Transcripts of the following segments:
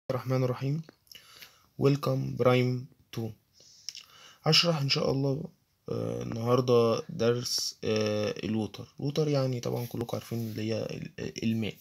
الرحمن الرحيم ويلكم برايم 2 هشرح ان شاء الله آه، النهارده درس آه، الوتر الوتر يعني طبعا كلكم عارفين اللي هي ال- الماء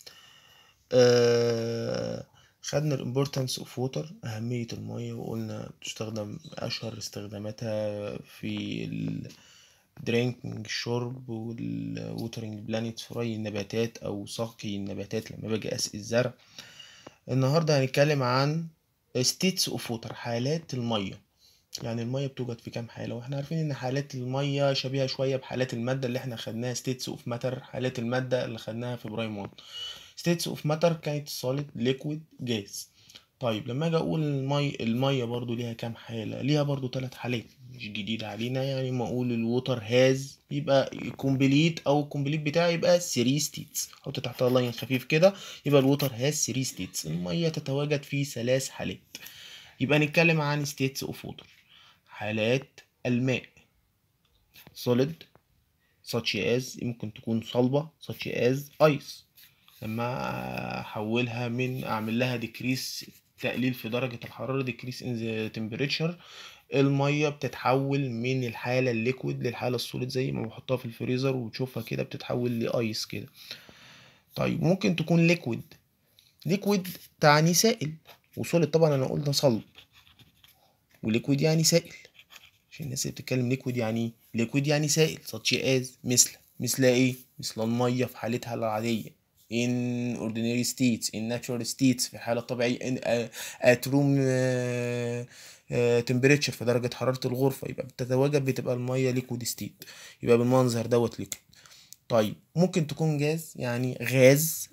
آه، خدنا الامبورتانس اوف ووتر اهميه الميه وقلنا بتستخدم اشهر استخداماتها في الدرينكينج الشرب والووترنج بلانيتس في ري النباتات او سقي النباتات لما باجي اسقي الزرع النهارده هنتكلم عن states of water حالات الميه يعني الميه بتوجد في كام حاله واحنا عارفين ان حالات الميه شبيهه شويه بحالات الماده اللي احنا خدناها states of matter حالات الماده اللي خدناها في برايم 1 states of matter كانت solid liquid gas طيب لما اجي اقول المي الميه برضو ليها كام حاله ليها برضو ثلاث حالات مش جديده علينا يعني ما اقول الووتر هاز يبقى كومبليت او الكومبليت بتاعي يبقى 3 ستيتس حط تحتها لاين خفيف كده يبقى الووتر هاز 3 ستيتس الميه تتواجد في ثلاث حالات يبقى نتكلم عن ستيتس اوف ووتر حالات الماء solid such as ممكن تكون صلبة such as ice لما احولها من اعمل لها decrease تقليل في درجة الحرارة decrease in the temperature المية بتتحول من الحالة الليكويد للحالة السوليد زي ما بحطها في الفريزر وتشوفها كده بتتحول لأيس كده طيب ممكن تكون ليكويد ليكويد تعني سائل وسوليد طبعا انا قلنا صلب وليكويد يعني سائل عشان الناس اللي بتتكلم ليكويد يعني ليكويد يعني سائل such as مثل مثل ايه مثل المية في حالتها العادية in ordinary states in natural states في حالة طبيعية in uh, at room uh, uh, temperature في درجة حرارة الغرفة يبقى بتتواجد بتبقى المية liquid state يبقى بالمنظر دوت liquid طيب ممكن تكون جاز يعني غاز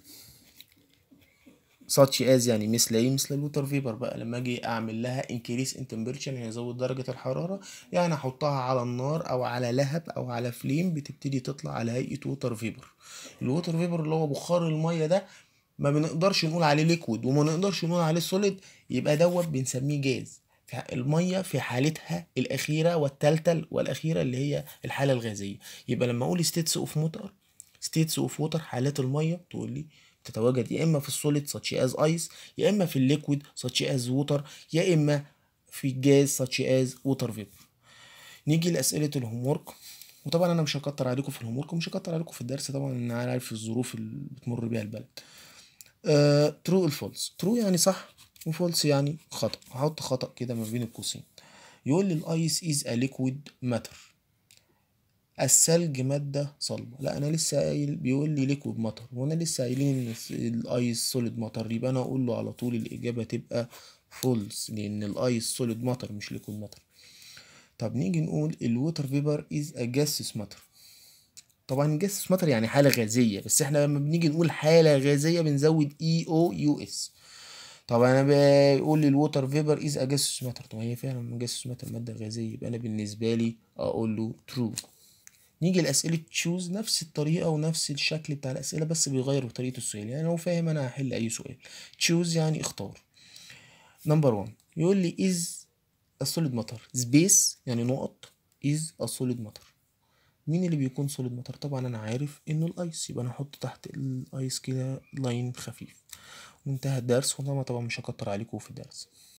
such as يعني مثل ايه مثل الوتر فيبر بقى لما اجي اعمل لها increase in temperature يعني ازود درجة الحرارة يعني احطها على النار او على لهب او على فليم بتبتدي تطلع على هيئة ووتر فيبر الووتر فيبر اللي هو بخار المية ده ما بنقدرش نقول عليه ليكويد وما نقدرش نقول عليه سوليد يبقى دوت بنسميه جاز المية في حالتها الأخيرة والتالتة والأخيرة اللي هي الحالة الغازية يبقى لما أقول states of water states of water حالات المية تقول لي تتواجد يا اما في السوليد such as ice يا اما في الليكويد such as water يا اما في الجاز such as water vapor نيجي لاسئله الهوم ورك وطبعا انا مش هكتر عليكم في الهوم ورك ومش هكتر عليكم في الدرس طبعا انا عارف الظروف اللي بتمر بيها البلد ترو الفولس ترو يعني صح وفولس يعني خطا هحط خطا كده ما بين القوسين يقول لي الايس از ا ليكويد ماتر الثلج مادة صلبة لا أنا لسه قايل بيقول لي ليكويد مطر وأنا لسه قايلين إن الأيس سوليد مطر يبقى أنا أقول له على طول الإجابة تبقى فولس لأن الأيس سوليد مطر مش ليكويد مطر طب نيجي نقول الووتر فيبر از ا جاسس ماتر طبعا جاسس ماتر يعني حالة غازية بس احنا لما بنيجي نقول حالة غازية بنزود اي او يو اس طب انا بقول لي الووتر فيبر از ا جاسس ماتر طب هي فعلا جاسس ماتر مادة غازية يبقى انا بالنسبة لي اقول له ترو نيجي لأسئلة تشوز نفس الطريقة ونفس الشكل بتاع الأسئلة بس بيغير طريقة السؤال يعني لو فاهم أنا هحل أي سؤال تشوز يعني اختار نمبر 1 يقول لي is a solid matter space يعني نقط is a solid matter مين اللي بيكون solid matter طبعا أنا عارف إنه الأيس يبقى أنا أحط تحت الأيس كده لاين خفيف وانتهى الدرس وطبعا طبعا مش هكتر عليكم في الدرس